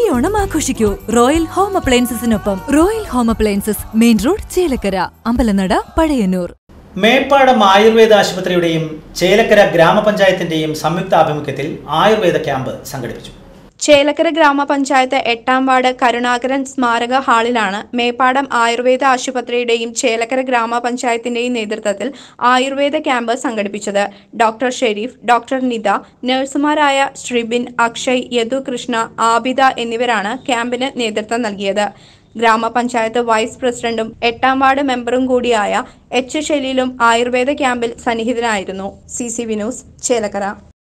ഓണം ആഘോഷിക്കൂ royal home അപ്ലയൻസസിനൊപ്പം royal home appliances main road Chelakkara അമ്പലനട പഴയന്നൂർ മേപ്പാടം ആയുർവേദ ആശുപത്രിയുടെയും ചേലക്കര ഗ്രാമപഞ്ചായത്തിന്റെയും സംയുക്ത ആഭിമുഖ്യത്തിൽ ആയുർവേദ ക്യാമ്പ് സംഘടിപ്പിച്ചു ചേലക്കര ഗ്രാമപഞ്ചായത്ത് എട്ടാം വാർഡ് കരുണാകരൻ സ്മാരക ഹാളിലാണ് മേപ്പാടം ആയുർവേദ ആശുപത്രിയുടെയും ചേലക്കര ഗ്രാമപഞ്ചായത്തിന്റെയും നേതൃത്വത്തിൽ ആയുർവേദ ക്യാമ്പ് സംഘടിപ്പിച്ചത് ഡോക്ടർ ഷെരീഫ് ഡോക്ടർ നിത നഴ്സുമാരായ ശ്രീബിൻ അക്ഷയ് യദു കൃഷ്ണ ആബിദ എന്നിവരാണ് ക്യാമ്പിന് നേതൃത്വം നൽകിയത് ഗ്രാമപഞ്ചായത്ത് വൈസ് പ്രസിഡന്റും എട്ടാം വാർഡ് മെമ്പറും കൂടിയായ എച്ച് ഷെലീലും ആയുർവേദ ക്യാമ്പിൽ സന്നിഹിതനായിരുന്നു സി സി വിനോസ് ചേലക്കര